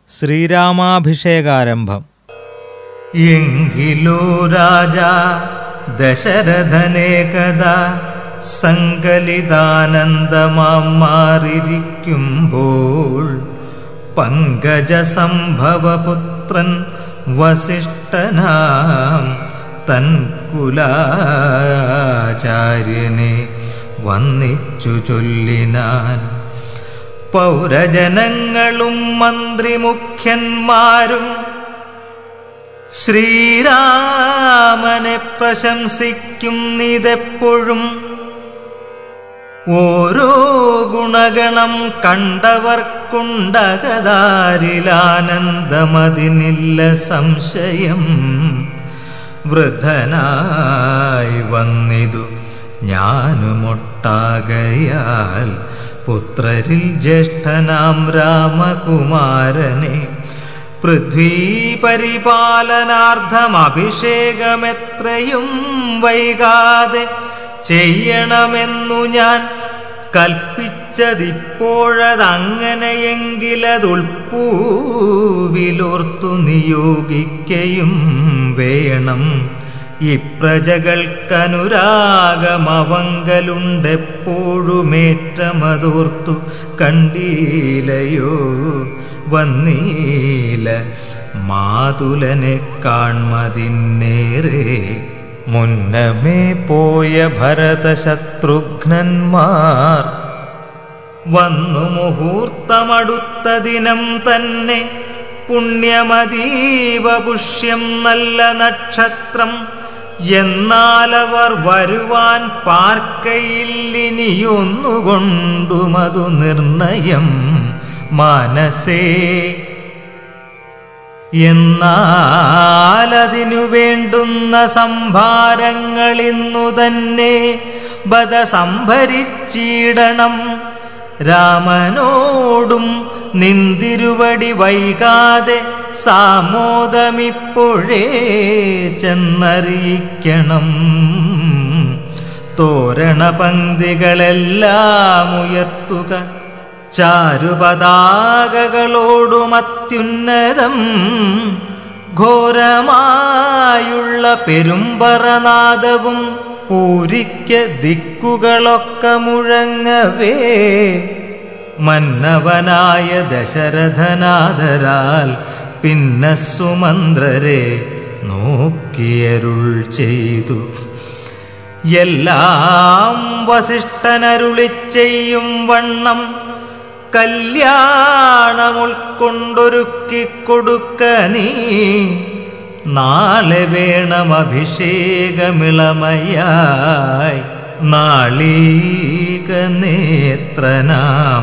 ശ്രീരാമാഭിഷേകാരംഭം എങ്കിലോ രാജ ദശരഥനേകദാ സങ്കലിതാനന്ദമാം മാറിയിരിക്കുമ്പോൾ പങ്കജസംഭവപുത്രൻ വസിഷ്ഠനാം തൻ കുലാചാര്യനെ വന്നിച്ചു ചൊല്ലിനാൻ പൗരജനങ്ങളും മന്ത്രിമുഖ്യന്മാരും ശ്രീരാമനെ പ്രശംസിക്കുന്നിതെപ്പോഴും ഓരോ ഗുണഗണം കണ്ടവർക്കുണ്ടകതാരിലാനന്ദമതിനില്ല സംശയം വൃദ്ധനായി വന്നിതു ഞാനുമൊട്ടാകയാൽ പുത്രരിൽ ജ്യേഷ്ഠനാം രാമകുമാരനെ പൃഥ്വീ പരിപാലനാർത്ഥം അഭിഷേകമെത്രയും വൈകാതെ ചെയ്യണമെന്നു ഞാൻ കൽപ്പിച്ചതിപ്പോഴതങ്ങനെയെങ്കിലതുൾപ്പൂവിലോർത്തു നിയോഗിക്കയും വേണം ഇപ്രജകൾക്കനുരാഗമവങ്കലുണ്ടെപ്പോഴുമേറ്റമതോർത്തു കണ്ടീലയോ വന്നീല മാതുലനെ കാൺമതിന്നേറെ മുന്നമേ പോയ ഭരതശത്രുഘ്നന്മാർ വന്നു മുഹൂർത്തമടുത്ത ദിനം തന്നെ പുണ്യമതീവ പുഷ്യം നല്ല നക്ഷത്രം എന്നാലവർ വരുവാൻ പാർക്കയില്ലിനിയൊന്നുകൊണ്ടുമതു നിർണയം മനസ്സേ എന്നാലതിനു വേണ്ടുന്ന സംഭാരങ്ങൾ ഇന്നു തന്നെ ബദ സംഭരിച്ചിടണം രാമനോടും നിന്തിരുവടി വൈകാതെ സാമോദമിപ്പോഴേ ചെന്നറിയിക്കണം തോരണ പങ്ക്തികളെല്ലാം ഉയർത്തുക ചാരുപതാകകളോടുമത്യുന്നതം ഘോരമായുള്ള പെരുമ്പറനാദവും പൂരിക്ക ദിക്കുകളൊക്കെ മുഴങ്ങവേ മന്നവനായ ദശരഥനാദരാൽ പിന്നെ സുമന്ത്രരെ നോക്കിയരുൾ ചെയ്തു എല്ലാം വസിഷ്ഠനരുളി ചെയ്യും വണ്ണം കല്യാണമുൾക്കൊണ്ടൊരുക്കിക്കൊടുക്ക നീ നാളെ വേണം അഭിഷേകമിളമയായി നാളീക നേത്രനാം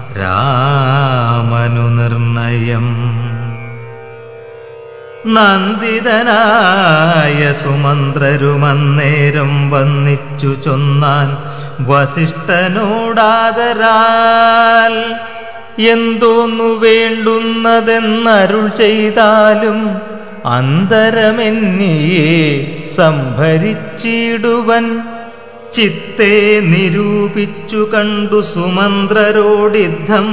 രാമനു നിർണയം നന്ദിതനായ സുമന്ത്രരുമന്നേരം വന്നിച്ചു ചൊന്നാൻ വസിഷ്ഠനോടാദരാൽ എന്തോന്നു വേണ്ടുന്നതെന്നരുൾ ചെയ്താലും അന്തരമെന്നിയെ സംഭരിച്ചിടുവൻ ചിത്തെ നിരൂപിച്ചു കണ്ടു സുമന്ത്രരോടിദ്ധം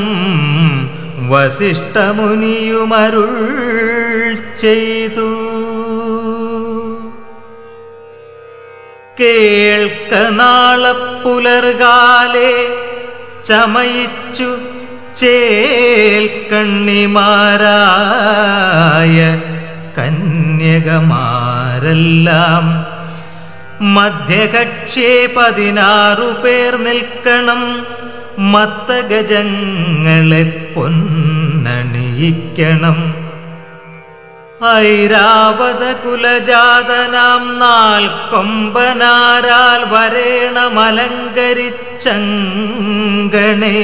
വസിഷ്ഠമുനിയുമരുൾ ചെയ്തു കേൾക്ക നാളെ പുലർകാലെ ചമയിച്ചു ചേൽക്കണ്ണിമാരായ കന്യകമാരെല്ലാം മധ്യകക്ഷേ പതിനാറു പേർ നിൽക്കണം മത്തഗജങ്ങളെ പൊന്നണിയിക്കണം ഐരാവത കുലജാതനാം നാൾ കൊമ്പനാരാൽ വരേണമലങ്കരിച്ചങ്കണേ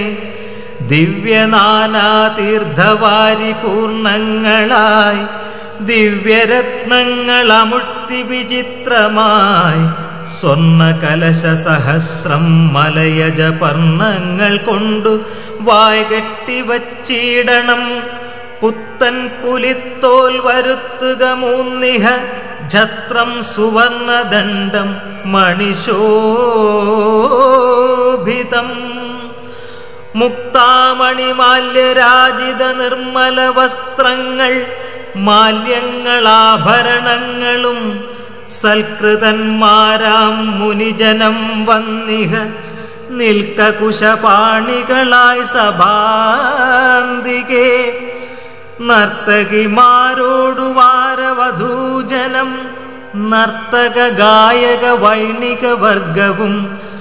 ദിവ്യനാനാതീർത്ഥവാരി പൂർണ്ണങ്ങളായി ദിവ്യരത്നങ്ങൾ അമുഴ്ത്തി വിചിത്രമായി സ്വർണ്ണ കലശ സഹസ്രം മലയജ പർണങ്ങൾ കൊണ്ടു വായ് കെട്ടി വച്ചിടണം പുത്തൻ പുലിത്തോൽ വരുത്തുക മൂന്നിഹ ഛത്രം സുവർണദണ്ഡം മണിശോഭിതം മുക്താമണിമാല്യരാജിത നിർമ്മല വസ്ത്രങ്ങൾ മാല്യങ്ങളാഭരണങ്ങളും സൽകൃതന്മാരാം മുനിജനം വന്നിഹ നിൽക്ക കുശപാണികളായി സഭാന്തികേ നർത്തകിമാരോടു വാരവധൂജനം നർത്തക ഗായക വൈണിക വർഗവും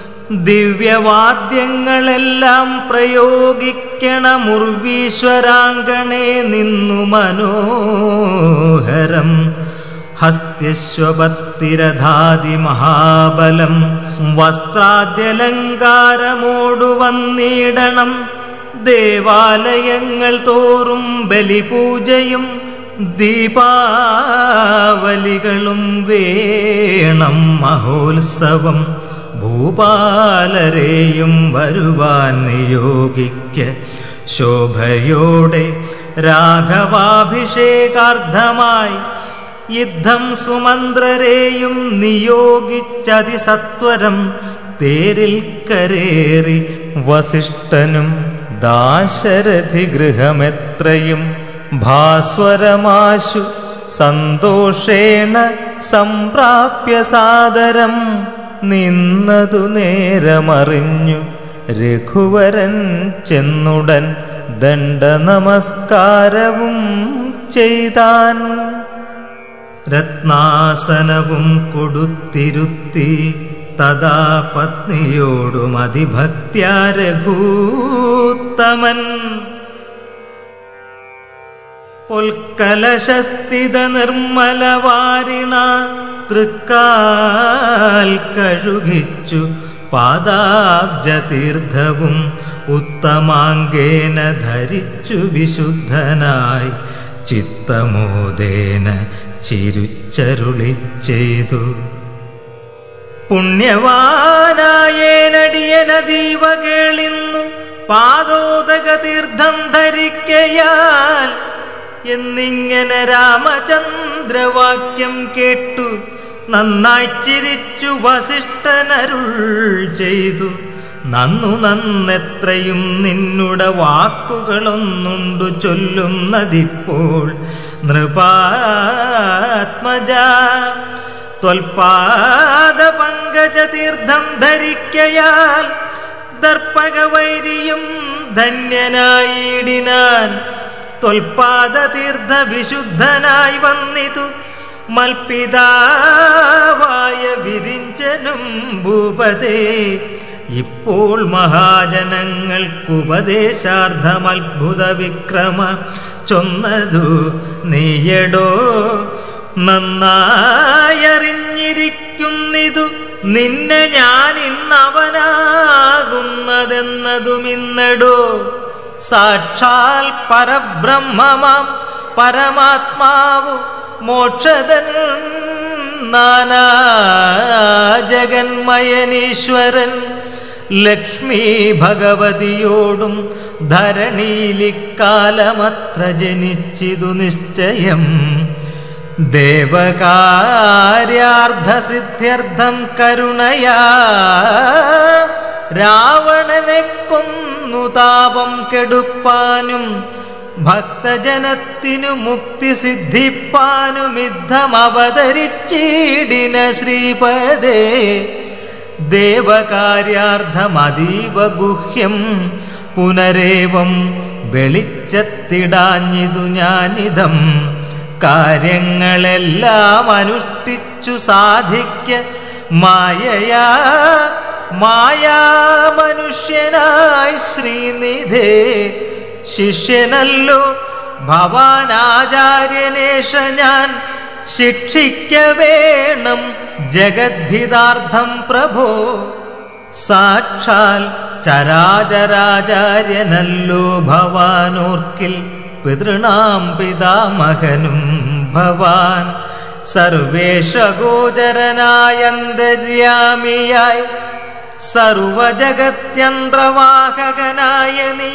ദിവ്യവാദ്യങ്ങളെല്ലാം പ്രയോഗിക്കണമുർവീശ്വരാങ്കണേ നിന്നു മനോഹരം ഹസ്ത്യശ്വപത്തിരധാതി മഹാബലം വസ്ത്രാദ്യലങ്കാരമോടു വന്നിടണം ദേവാലയങ്ങൾ തോറും ബലിപൂജയും ദീപാവലികളും വേണം മഹോത്സവം ഭൂപാലരെയും വരുവാൻ നിയോഗിക്ക ശോഭയോടെ രാഘവാഭിഷേകാർത്ഥമായി യുദ്ധം സുമന്ത്രരെയും നിയോഗിച്ചതിസത്വരം തേരിൽ കരേറി വസിഷ്ഠനും ദാശരഥി ഗൃഹമെത്രയും ഭാസ്വരമാശു സന്തോഷേണ സംപ്രാപ്യ സാദരം നിന്നതു നേരമറിഞ്ഞു രഘുവരൻ ചെന്നുടൻ ദണ്ഡനമസ്കാരവും ചെയ്താൻ രത്നാസനവും കൊടുത്തിരുത്തി തഥാ പത്നിയോടും അതിഭക്ത്യാ രഘൂത്തമൻ പൊൽക്കലശസ്ഥിത നിർമ്മലവാരിണ തൃക്കാൽ കഴുകിച്ചു പാദാബ്ജതീർത്ഥവും ഉത്തമാങ്കേന ധരിച്ചു വിശുദ്ധനായി ചിത്തമോദേന ചിരുച്ചരുളി ചെയ്തു പുണ്യവാനായേനടിയനദീവ കേളിന്നു പാദോദക തീർത്ഥം ധരിക്കയാൽ എന്നിങ്ങനെ രാമചന്ദ്രവാക്യം കേട്ടു നന്നായി ചിരിച്ചു വസിഷ്ഠനരുൾ ചെയ്തു നന്നു നന്നെത്രയും നിന്നുടെ വാക്കുകളൊന്നുണ്ടു ചൊല്ലുന്നതിപ്പോൾ നൃപാത്മജ ത്വൽപാദ പങ്കജ തീർത്ഥം ധരിക്കയാൽ ദർപ്പകവൈരിയും ധന്യനായിടിനാൻ ത്വൽപാദ തീർത്ഥ വിശുദ്ധനായി വന്നിതു മൽപിതാവായ വിരിഞ്ചനും ഭൂപതേ ഇപ്പോൾ മഹാജനങ്ങൾക്കുപദേശാർത്ഥമത്ഭുത വിക്രമ ചൊന്നതു നീയടോ നന്നായറിഞ്ഞിരിക്കുന്നിതു നിന്നെ ഞാൻ ഇന്നവനാകുന്നതെന്നതും ഇന്നടോ സാക്ഷാൽ പരബ്രഹ്മമാം പരമാത്മാവു മോക്ഷതൻ നാനാ ജഗന്മയനീശ്വരൻ ലക്ഷ്മി ഭഗവതിയോടും ധരണിയിലിക്കാലമത്ര ജനിച്ചിതു നിശ്ചയം ദേവകാര്യാർത്ഥസിദ്ധ്യർത്ഥം കരുണയാ രാവണനെ കൊന്നു താപം കെടുപ്പാനും ഭക്തജനത്തിനു മുക്തി സിദ്ധിപ്പാനുമിദ്ധം അവതരിച്ചിടിന ശ്രീപദേ ദേവകാര്യാർത്ഥമതീവ ഗുഹ്യം പുനരേവം വെളിച്ചത്തിടാഞ്ഞിതു ഞാനിതം കാര്യങ്ങളെല്ലാം അനുഷ്ഠിച്ചു സാധിക്ക മായയാ മായാ മനുഷ്യനായി ശ്രീനിധേ ശിഷ്യനല്ലോ ഭവാനാചാര്യനേഷ ഞാൻ ശിക്ഷിക്ക വേണം ജഗദ്ധിതാർത്ഥം പ്രഭോ സാക്ഷാൽ ചരാചരാചാര്യനല്ലോ ഭവാനോർക്കിൽ പിതൃണാം പിതാമഹനും ഭവാൻ സർവേഷഗോചരനായന്തര്യാമിയായി സർവജഗത്യന്ത്രവാഹകനായ നീ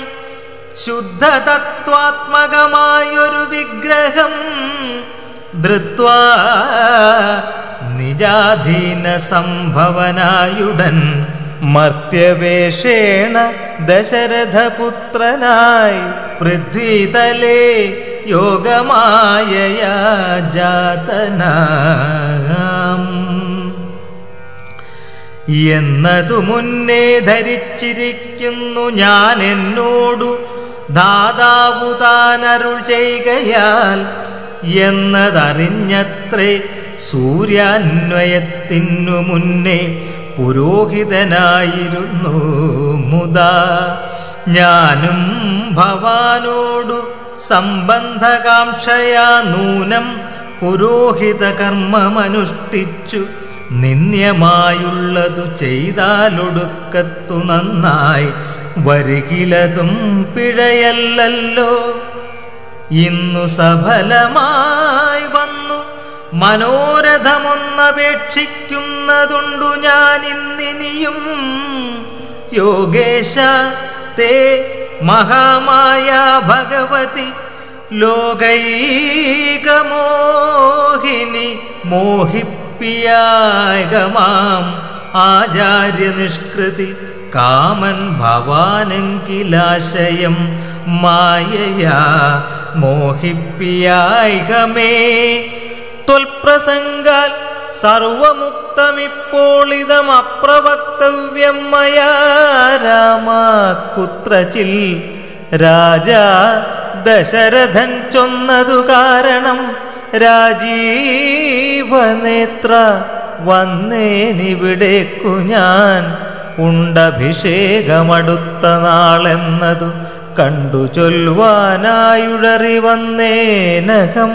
ശുദ്ധതത്വാത്മകമായൊരു വിഗ്രഹം ധൃത്വാ നിജാധീന സംഭവനായുടൻ മർത്യവേഷേണ ദശരഥപുത്രനായി പൃഥ്വിതലേ യോഗമായയാ ജാതനാം എന്നതു മുന്നേ ധരിച്ചിരിക്കുന്നു ഞാൻ എന്നോടു ദാതാവു താനരുൾ ചെയ്കയാൽ എന്നതറിഞ്ഞത്രേ സൂര്യാന്വയത്തിനു മുന്നേ പുരോഹിതനായിരുന്നു മുതാ ഞാനും ഭവാനോടു സംബന്ധകാംക്ഷയാ നൂനം പുരോഹിത കർമ്മമനുഷ്ഠിച്ചു നിന്ദ്യമായുള്ളതു ചെയ്താലൊടുക്കത്തു നന്നായി വരികിലതും പിഴയല്ലല്ലോ ഇന്നു സഫലമായി വന്നു മനോരഥമൊന്നപേക്ഷിക്കുന്നതുണ്ടു ഞാൻ ഇന്നിനിയും യോഗേശ തേ മഹാമായ ഭഗവതി ലോകൈകമോഹിനി മോഹിപ്പിയായകമാം ആചാര്യ നിഷ്കൃതി കാമൻ ഭവാനെങ്കിലാശയം മായയാ മോഹിപ്പിയായികമേ ത്വൽപ്രസംഗാൽ സർവമുക്തമിപ്പോൾ ഇതം അപ്രവക്തവ്യം മയാ രാമ കുത്രചിൽ രാജാ ദശരഥൻ ചൊന്നതു കാരണം രാജീവനേത്ര വന്നേനിവിടേക്കു ഞാൻ ഉണ്ടഭിഷേകമടുത്ത നാളെന്നതു കണ്ടു ചൊല്ലുവാനായുഴറി വന്നേനകം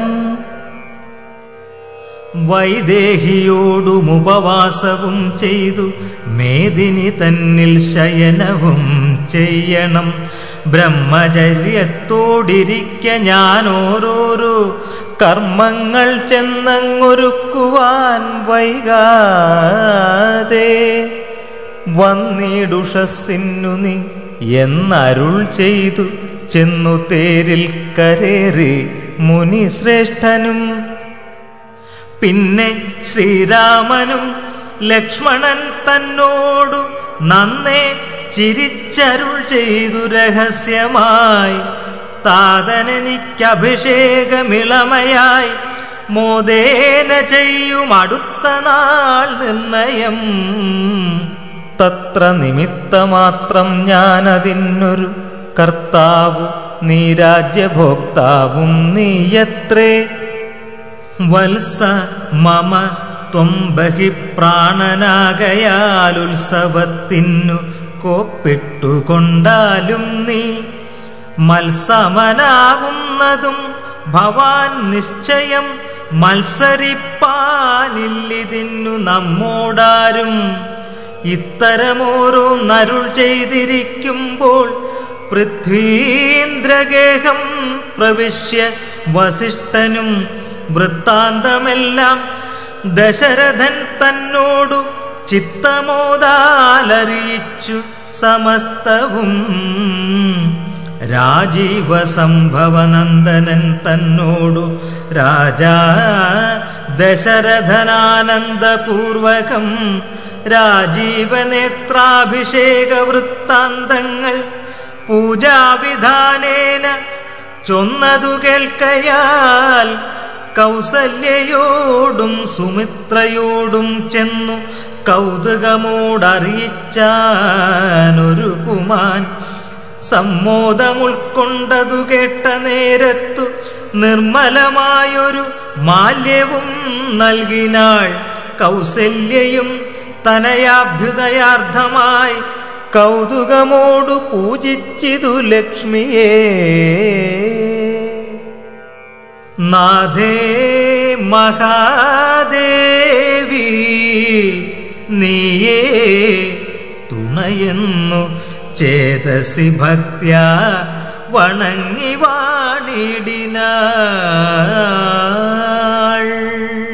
വൈദേഹിയോടും ഉപവാസവും ചെയ്തു മേദിനി തന്നിൽ ശയനവും ചെയ്യണം ബ്രഹ്മചര്യത്തോടിരിക്ക ഞാൻ ഓരോരോ കർമ്മങ്ങൾ ചെന്നങ്ങൊരുക്കുവാൻ വൈകാതെ വന്നിടുഷസ്സിനു നീ എന്നരുൾ ചെയ്തു ചെന്നു തേരിൽ കരേറി മുനിശ്രേഷ്ഠനും പിന്നെ ശ്രീരാമനും ലക്ഷ്മണൻ തന്നോടു നന്നേ ചിരിച്ചരുൾ ചെയ്തു രഹസ്യമായി താതനെനിക്കഭിഷേകമിളമയായി മോദേന ചെയ്യും അടുത്ത നാൾ നിർണയം തത്ര നിമിത്തമാത്രം ഞാനതിനൊരു കർത്താവു നീ രാജ്യഭോക്താവും നീയത്രേ വത്സ മമ ത്വം ബഹി പ്രാണനാകയാലുത്സവത്തിനു കോപ്പിട്ടുകൊണ്ടാലും നീ മത്സമനാകുന്നതും ഭവാൻ നിശ്ചയം മത്സരിപ്പാനില്ലിതിന്നു നമ്മോടാരും ഇത്തരമോരോ നരുൾ ചെയ്തിരിക്കുമ്പോൾ പൃഥ്വീന്ദ്രഗേഹം പ്രവിശ്യ വസിഷ്ഠനും വൃത്താന്തമെല്ലാം ദശരഥൻ തന്നോടു ചിത്തമോദാലറിയിച്ചു സമസ്തവും രാജീവ സംഭവനന്ദനൻ തന്നോടു രാജാ ദശരഥനാനന്ദപൂർവകം രാജീവനേത്രാഭിഷേക വൃത്താന്തങ്ങൾ പൂജാവിധാനേന ചൊന്നതു കേൾക്കയാൽ കൗസല്യയോടും സുമിത്രയോടും ചെന്നു കൗതുകമോടറിയിച്ചാനൊരു കുമാൻ സമ്മോദമുൾക്കൊണ്ടതു കേട്ട നേരത്തു നിർമ്മലമായൊരു മാല്യവും നൽകിനാൾ കൗസല്യയും തനയാഭ്യുദയാർത്ഥമായി കൗതുകമോടു പൂജിച്ചിതു ലക്ഷ്മിയേ നാഥേ മഹാദേവി നീയേ തുണയെന്നു ചേതസി ഭക്ത്യ വണങ്ങി വാണിടിനാൾ